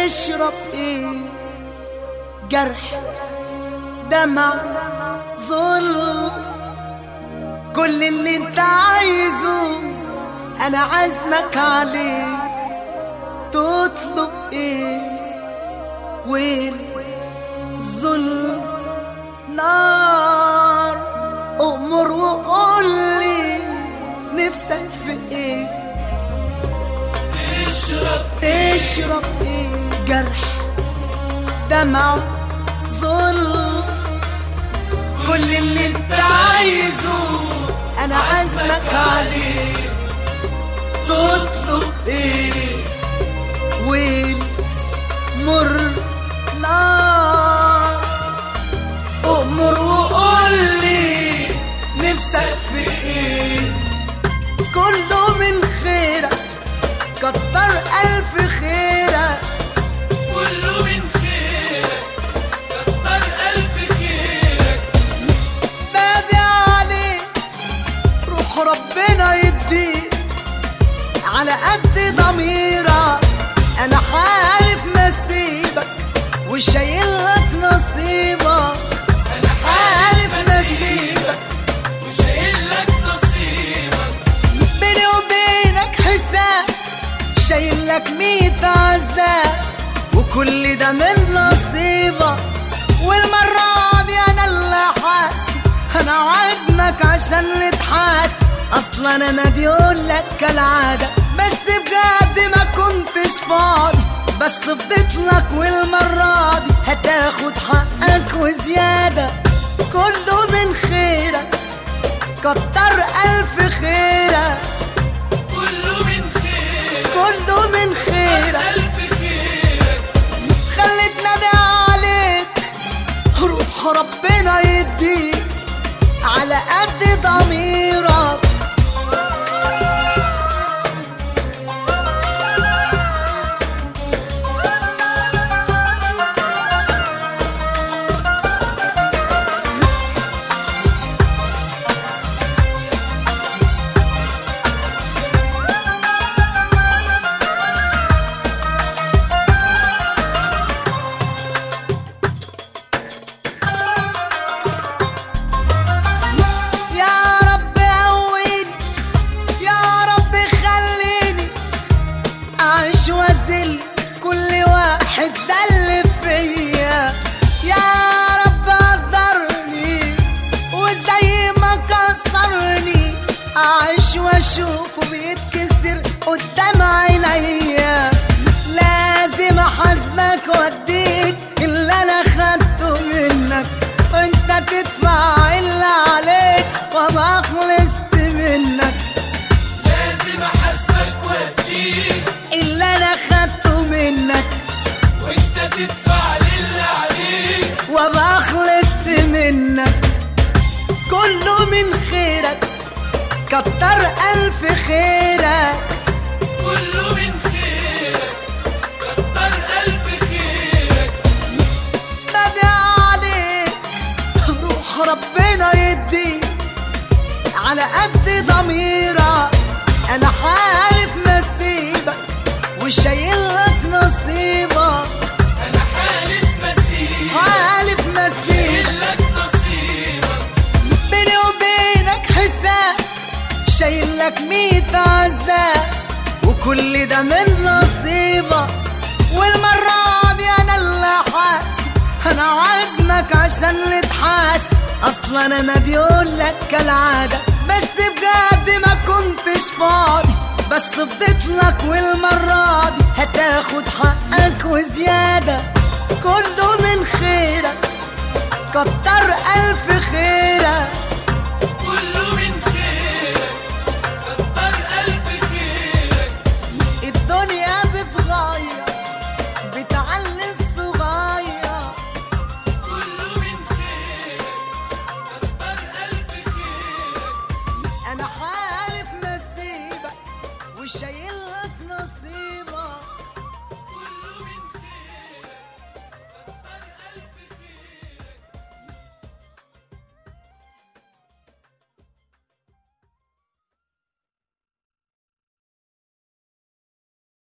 تشرب ايه جرح دمع ظلم كل اللي انت عايزه انا عازمك عليه تطلب ايه والظلم نار امر وقولي نفسك في ايه تشرب تشرب ايه جرح دمع ظلم كل اللي انت عايزه انا عازمك عليه تطلب ايه وين مر نار امر وقولي نفسك في ايه كله من خيرك كتر الف خيرك كله من خيرك كتر ألف خيرك بادي عليك روح ربنا يديك على قد ضميرك انا حالف نسيبك وشايل لك نصيبك أنا حالف حالف نسيبك نسيبك وشايل لك نصيبك بيني وبينك حساب شايل لك ميت عذاب وكل ده من نصيبك والمرة دي أنا اللي حاسب أنا عازمك عشان نتحاسب أصلا أنا مديون لك كالعادة بس بجد ما كنتش فاضي بس فضيت لك والمرة دي هتاخد حقك وزيادة كله من خيرك كتر ألف خيرك كله من خيرك كله من خيرك ألف خيرك خلتنا ده عليك روح ربنا يديك على قد ضميرك يا رب قويني يا رب خليني اعيش وازل كل واحد زل فيا يا رب قدرني وزي ما كسرني اعيش واشوفه بيتكسر قدام عينيا لازم احاسبك واديك اللي انا خدته منك وانت تدفع اللي عليك وما خلصت منك لازم أحاسبك وأديك اللي انا خدته منك وأنت تدفع للي عليك وما خلصت منك كله من خيرك كتر الف خيرك كله من خيرك كتر ألف خيرك بدي عليك روح ربنا يديك على قد ضميرك انا حالف نسيبك وشايل لك نصيبك أنا حالف مسيرك حالف نسيبك شايل لك نصيبك بيني وبينك حساب شايل لك ميت عذاب وكل ده من نصيبك والمرة دي أنا اللي حاسب أنا عازمك عشان نتحاسب أصلا أنا مديون لك كالعادة بس بجد ما كنتش فاضي بس فضيت لك والمرة دي هتاخد حقك وزيادة كله من خيرك كتر ألف خيرك كله من خيرك كتر ألف خيرك الدنيا بتغير بتعلي الصغير كله من خيرك كتر ألف خيرك أنا حالف نسيبك وشايل لك نصيبك